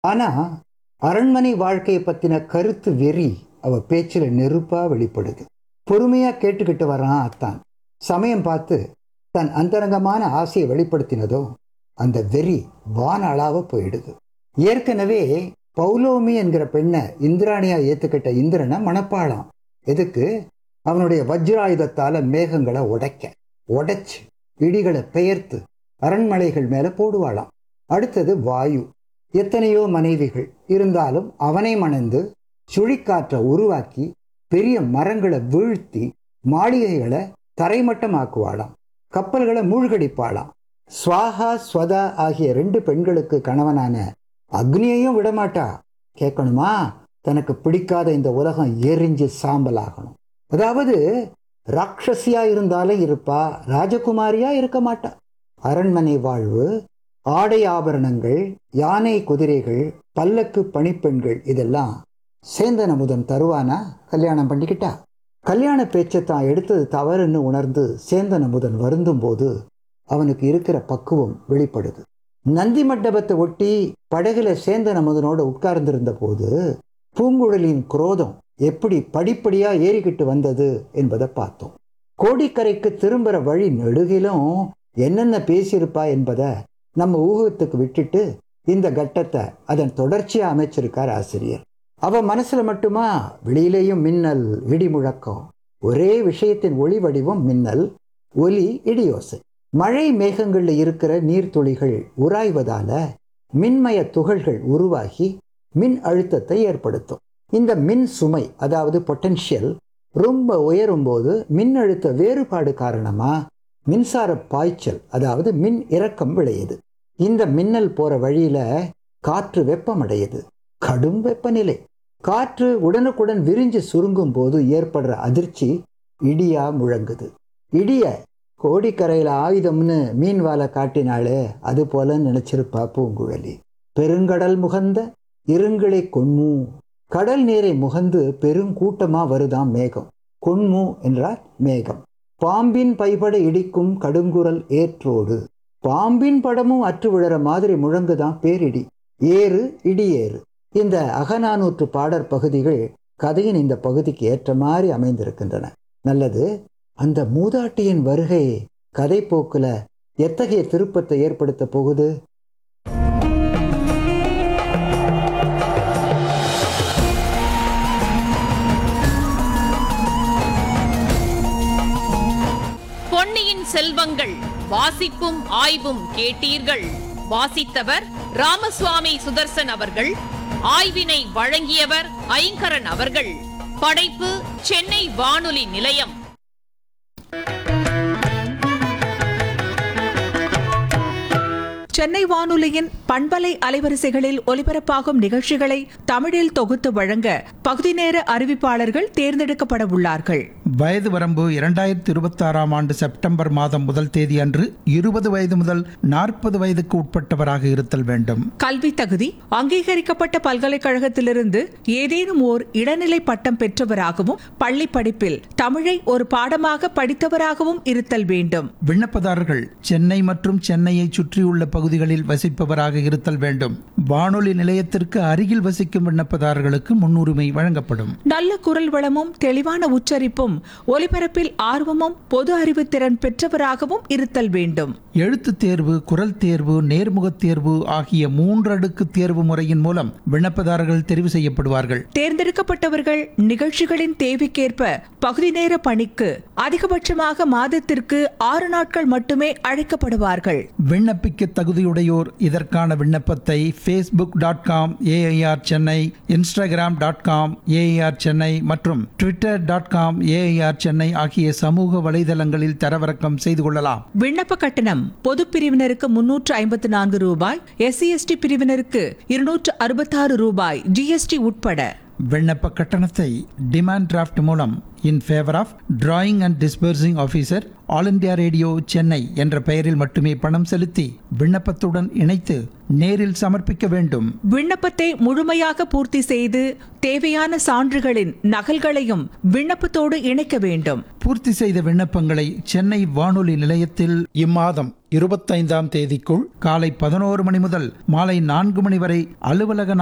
ஆனா அரண்மனை வாழ்க்கையை பத்தின கருத்து வெறி அவ பேச்சுல நெருப்பா வெளிப்படுது பொறுமையா கேட்டுக்கிட்டு வரான் அத்தான் சமயம் பார்த்து தன் அந்தரங்கமான ஆசையை வெளிப்படுத்தினதோ அந்த வெறி வான அளவ போயிடுது ஏற்கனவே பௌலோமி என்கிற பெண்ணை இந்திராணியா ஏத்துக்கிட்ட இந்திரனை மணப்பாளாம் எதுக்கு அவனுடைய வஜ்ராயுதத்தால மேகங்களை உடைக்க உடைச்சு இடிகளை பெயர்த்து அரண்மனைகள் மேல போடுவாளாம் அடுத்தது வாயு எத்தனையோ மனைவிகள் இருந்தாலும் அவனை மணந்து சுழிக்காற்றை உருவாக்கி பெரிய மரங்களை வீழ்த்தி மாளிகைகளை தரைமட்டமாக்குவாளாம் கப்பல்களை மூழ்கடிப்பாளாம் ஸ்வாஹா ஸ்வதா ஆகிய ரெண்டு பெண்களுக்கு கணவனான அக்னியையும் விடமாட்டா கேட்கணுமா தனக்கு பிடிக்காத இந்த உலகம் எரிஞ்சு சாம்பலாகணும் அதாவது ராட்சசியா இருந்தாலே இருப்பா ராஜகுமாரியா இருக்க மாட்டா அரண்மனை வாழ்வு ஆடை ஆபரணங்கள் யானை குதிரைகள் பல்லக்கு பணிப்பெண்கள் இதெல்லாம் சேந்தன் அமுதன் தருவானா கல்யாணம் பண்ணிக்கிட்டா கல்யாண பேச்சை தான் எடுத்தது தவறுன்னு உணர்ந்து சேந்தன் அமுதன் வருந்தும் போது அவனுக்கு இருக்கிற பக்குவம் வெளிப்படுது நந்தி மண்டபத்தை ஒட்டி படகுல சேந்தன் அமுதனோட உட்கார்ந்திருந்த போது பூங்குழலின் குரோதம் எப்படி படிப்படியா ஏறிக்கிட்டு வந்தது என்பதை பார்த்தோம் கோடிக்கரைக்கு திரும்புற வழி நெடுகிலும் என்னென்ன பேசியிருப்பா என்பதை நம்ம ஊகத்துக்கு விட்டுட்டு இந்த கட்டத்தை அதன் தொடர்ச்சியா அமைச்சிருக்கார் ஆசிரியர் அவ மனசுல மட்டுமா வெளியிலேயும் மின்னல் இடி முழக்கம் ஒரே விஷயத்தின் ஒளி வடிவம் மின்னல் ஒலி இடியோசை மழை மேகங்கள்ல இருக்கிற நீர்த்துளிகள் உராய்வதால மின்மய துகள்கள் உருவாகி மின் அழுத்தத்தை ஏற்படுத்தும் இந்த மின் சுமை அதாவது பொட்டன்ஷியல் ரொம்ப உயரும் போது மின் அழுத்த வேறுபாடு காரணமா மின்சார பாய்ச்சல் அதாவது மின் இறக்கம் விளையுது இந்த மின்னல் போற வழியில காற்று வெப்பமடையுது கடும் வெப்பநிலை காற்று உடனுக்குடன் விரிஞ்சு சுருங்கும் போது ஏற்படுற அதிர்ச்சி இடியா முழங்குது இடிய கோடிக்கரையில ஆயுதம்னு மீன் வாழை காட்டினாலே அது போல நினைச்சிருப்பா பூங்குழலி பெருங்கடல் முகந்த இருங்களை கொன்மு கடல் நீரை முகந்து பெருங்கூட்டமா வருதாம் மேகம் கொன்மு என்றால் மேகம் பாம்பின் பைபட இடிக்கும் கடுங்குரல் ஏற்றோடு பாம்பின் படமும் அற்று விழற மாதிரி முழங்குதான் பேரிடி ஏறு இடி ஏறு இந்த அகநானூற்று பாடற் பகுதிகள் கதையின் இந்த பகுதிக்கு ஏற்ற மாதிரி அமைந்திருக்கின்றன நல்லது அந்த மூதாட்டியின் வருகை கதை போக்குல எத்தகைய திருப்பத்தை ஏற்படுத்த போகுது பொன்னியின் செல்வங்கள் வாசிப்பும் ஆய்வும் கேட்டீர்கள் வாசித்தவர் ராமசுவாமி சுதர்சன் அவர்கள் ஆய்வினை வழங்கியவர் ஐங்கரன் அவர்கள் படைப்பு சென்னை வானொலி நிலையம் சென்னை வானொலியின் பண்பலை அலைவரிசைகளில் ஒலிபரப்பாகும் நிகழ்ச்சிகளை தமிழில் தொகுத்து வழங்க பகுதி நேர அறிவிப்பாளர்கள் தேர்ந்தெடுக்கப்பட உள்ளார்கள் வயது வரம்பு இரண்டாயிரத்தி இருபத்தாறாம் ஆண்டு செப்டம்பர் மாதம் முதல் தேதி அன்று இருபது வயது முதல் நாற்பது வயதுக்கு உட்பட்டவராக இருத்தல் வேண்டும் கல்வி தகுதி அங்கீகரிக்கப்பட்ட பல்கலைக்கழகத்திலிருந்து ஏதேனும் ஓர் இடைநிலை பட்டம் பெற்றவராகவும் பள்ளி படிப்பில் தமிழை ஒரு பாடமாக படித்தவராகவும் இருத்தல் வேண்டும் விண்ணப்பதாரர்கள் சென்னை மற்றும் சென்னையை சுற்றியுள்ள பகுதிகளில் வசிப்பவராக இருத்தல் வேண்டும் வானொலி நிலையத்திற்கு அருகில் வசிக்கும் விண்ணப்பதாரர்களுக்கு முன்னுரிமை வழங்கப்படும் நல்ல குரல் வளமும் தெளிவான உச்சரிப்பும் ஒலிபரப்பில் ஆர்வமும் பொது அறிவு திறன் பெற்றவராகவும் இருத்தல் வேண்டும் எழுத்துத் தேர்வு குரல் தேர்வு நேர்முகத் தேர்வு ஆகிய மூன்றடுக்கு தேர்வு முறையின் மூலம் விண்ணப்பதாரர்கள் தெரிவு செய்யப்படுவார்கள் தேர்ந்தெடுக்கப்பட்டவர்கள் நிகழ்ச்சிகளின் தேவைக்கேற்ப பகுதி நேர பணிக்கு அதிகபட்சமாக மாதத்திற்கு ஆறு நாட்கள் மட்டுமே அழைக்கப்படுவார்கள் விண்ணப்பிக்க தகுதியுடையோர் இதற்கான விண்ணப்பத்தை Facebook dot com AIR Chennai Instagram dot com AIR Chennai மற்றும் Twitter dot com AIR Chennai ஆகிய சமூக வலைதளங்களில் தரவிறக்கம் செய்து கொள்ளலாம் விண்ணப்ப கட்டணம் பொது பிரிவினருக்கு முன்னூற்று ஐம்பத்து நான்கு ரூபாய் எஸ்சி எஸ்டி பிரிவினருக்கு இருநூற்று அறுபத்தாறு ரூபாய் ஜிஎஸ்டி உட்பட விண்ணப்ப கட்டணத்தை டிமாண்ட் டிராஃப்ட் மூலம் in favour of drawing and disbursing officer All India Radio Chennai என்ற பெயரில் மட்டுமே பணம் செலுத்தி விண்ணப்பத்துடன் இணைத்து நேரில் சமர்ப்பிக்க வேண்டும் விண்ணப்பத்தை முழுமையாக பூர்த்தி செய்து தேவையான சான்றுகளின் நகல்களையும் விண்ணப்பத்தோடு இணைக்க வேண்டும் பூர்த்தி செய்த விண்ணப்பங்களை சென்னை வானொலி நிலையத்தில் இம்மாதம் இருபத்தைந்தாம் தேதிக்குள் காலை பதினோரு மணி முதல் மாலை நான்கு மணி வரை அலுவலக